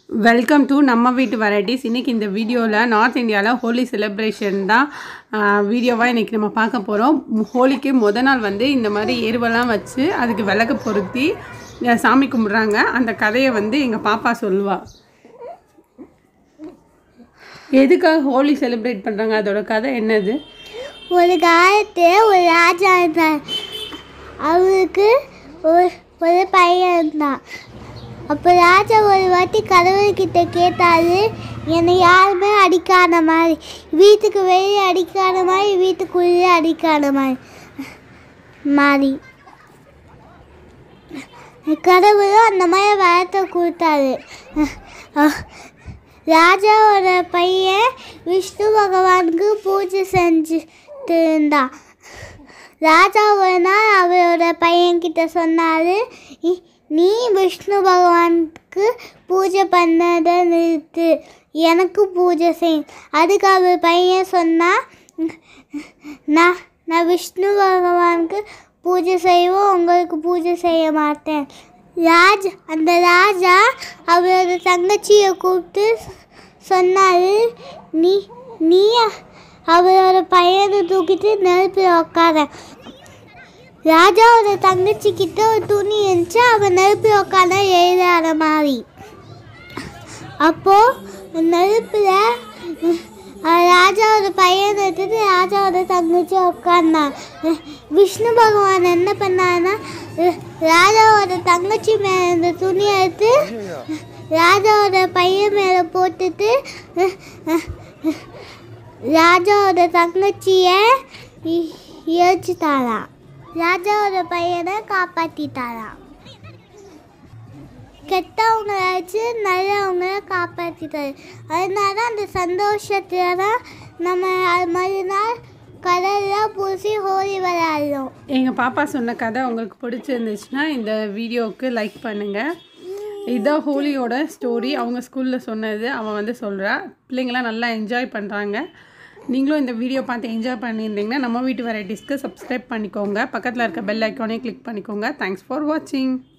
welcome to நம்ம வீட்டு varieties இன்றைக்கி இந்த வீடியோவில் நார்த் இந்தியாவில் ஹோலி செலிப்ரேஷன் தான் வீடியோவாக இன்றைக்கி நம்ம பார்க்க போகிறோம் ஹோலிக்கு முத நாள் வந்து இந்த மாதிரி எருவெல்லாம் வச்சு அதுக்கு விளக்கு பொருத்தி அஹ், சாமி கும்பிட்றாங்க அந்த கதையை வந்து எங்கள் பாப்பா சொல்லுவா எதுக்காக ஹோலி செலிப்ரேட் பண்ணுறாங்க அதோட கதை என்னது ஒரு காலத்தில் ஒரு ராஜா இருந்தார் அவருக்கு ஒரு ஒரு பையன் இருந்தான் அப்போ ராஜா ஒரு வாட்டி கடவுள்கிட்ட கேட்டாரு என்னை யாருமே அடிக்காத மாதிரி வீட்டுக்கு வெளியே அடிக்காத மாதிரி வீட்டுக்குள்ளே அடிக்காத மாதிரி மாதிரி கடவுளும் அந்த மாதிரி வரத்தை கொடுத்தாரு ராஜாவோட பையன் விஷ்ணு பகவானுக்கு பூஜை செஞ்சுட்டு இருந்தான் ராஜா ஒரு நாள் அவரோட பையன்கிட்ட சொன்னார் நீ விஷ்ணு பகவானுக்கு பூஜை பண்ணதை நிறுத்து எனக்கு பூஜை செய் அதுக்கு அவர் பையன் சொன்னா நான் நான் விஷ்ணு பகவானுக்கு பூஜை செய்வோம் உங்களுக்கு பூஜை செய்ய மாட்டேன் ராஜ் அந்த ராஜா அவரோட தங்கச்சியை கூப்பிட்டு சொன்னார் நீ நீ அவரோட பையனை தூக்கிட்டு நெருப்பில் உட்கார ராஜாவோட தங்கச்சி கிட்ட ஒரு துணி இருந்துச்சு அவன் நெருப்பில் உட்கார எழுதாத மாதிரி அப்போது நெருப்பில் ராஜாவோட பையனை எடுத்துட்டு ராஜாவோட தங்கச்சி உட்கார்ந்தான் விஷ்ணு பகவான் என்ன பண்ணாருன்னா ராஜாவோட தங்கச்சி மேலே இந்த துணியை எடுத்து ராஜாவோட பையன் மேலே போட்டுட்டு ராஜாவோட தங்கச்சியை எரிச்சிட்டாராம் ராஜாவோட பையனை காப்பாற்றிட்டாராம் கெட்டவங்களை வச்சு நல்லவங்கள காப்பாற்றிட்டாரு அதனால அந்த சந்தோஷத்தில் தான் நம்ம அது மறுநாள் கடலில் பூசி ஹோலி விளையாடுறோம் எங்கள் பாப்பா சொன்ன கதை உங்களுக்கு பிடிச்சிருந்துச்சுன்னா இந்த வீடியோவுக்கு லைக் பண்ணுங்கள் இதான் ஹோலியோட ஸ்டோரி அவங்க ஸ்கூலில் சொன்னது அவன் வந்து சொல்கிறா பிள்ளைங்களாம் நல்லா என்ஜாய் பண்ணுறாங்க நீங்களும் இந்த வீடியோ பார்த்து என்ஜாய் பண்ணியிருந்தீங்கன்னா நம்ம வீட்டு வெரைட்டிஸ்க்கு சப்ஸ்கிரைப் பண்ணிக்கோங்க பக்கத்தில் இருக்க பெல் ஐக்கானே கிளிக் பண்ணிக்கோங்க தேங்க்ஸ் ஃபார் வாட்சிங்